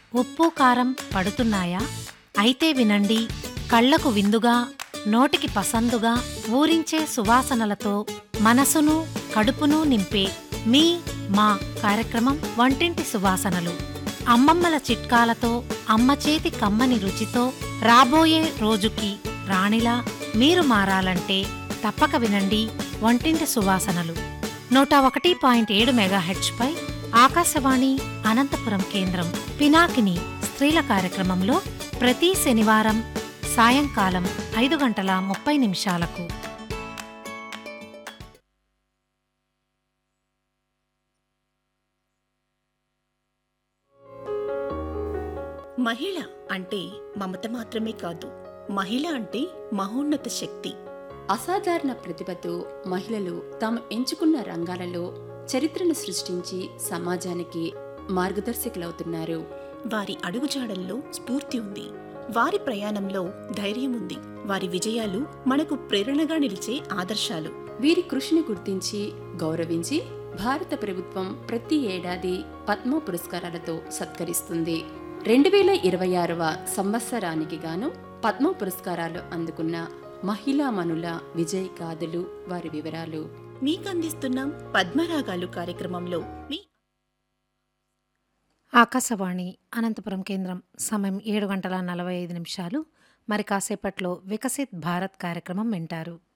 ఉప్పు కారం పడుతున్నాయా అయితే వినండి కళ్ళకు విందుగా నోటికి పసందుగా ఊరించే సువాసనలతో మనసును కడుపును నింపే మీ మా కార్యక్రమం వంటింటి సువాసనలు అమ్మమ్మల చిట్కాలతో అమ్మ చేతి కమ్మని రుచితో రాబోయే రోజుకి రాణిలా మీరు మారాలంటే తప్పక వినండి వంటింటి సువాసనలు నూట ఒకటి పాయింట్ ఏడు మెగాహెచ్పై ఆకాశవాణి అనంతపురం కేంద్రం పినాకిని స్త్రీల కార్యక్రమంలో ప్రతి శనివారం సాయంకాలం ఐదు గంటల ముప్పై నిమిషాలకు మహిళ అంటే మమత మాత్రమే కాదు మహిళ అంటే మహోన్నత శక్తి అసాధారణ ప్రతిభతో మహిళలు తాము ఎంచుకున్న రంగాలలో చరిత్రను సృష్టించి సమాజానికి మార్గదర్శకులవుతున్నారు వారి అడుగుజాడల్లో స్ఫూర్తి ఉంది వారి ప్రయాణంలో ధైర్యం ఉంది వారి విజయాలు మనకు ప్రేరణగా నిలిచే ఆదర్శాలు వీరి కృషిని గుర్తించి గౌరవించి భారత ప్రభుత్వం ప్రతి ఏడాది పద్మ పురస్కారాలతో సత్కరిస్తుంది రెండు వేల ఇరవై ఆరవ సంవత్సరానికి గాను పద్మ పురస్కారాలు అందుకున్న మహిళామణుల విజయ్ గాథలు వారి వివరాలు మీకందిస్తున్నాం పద్మరాగాలు కార్యక్రమంలో మీ ఆకాశవాణి అనంతపురం కేంద్రం సమయం ఏడు గంటల నలభై ఐదు నిమిషాలు మరి కాసేపట్లో వికసిత్ భారత్ కార్యక్రమం వింటారు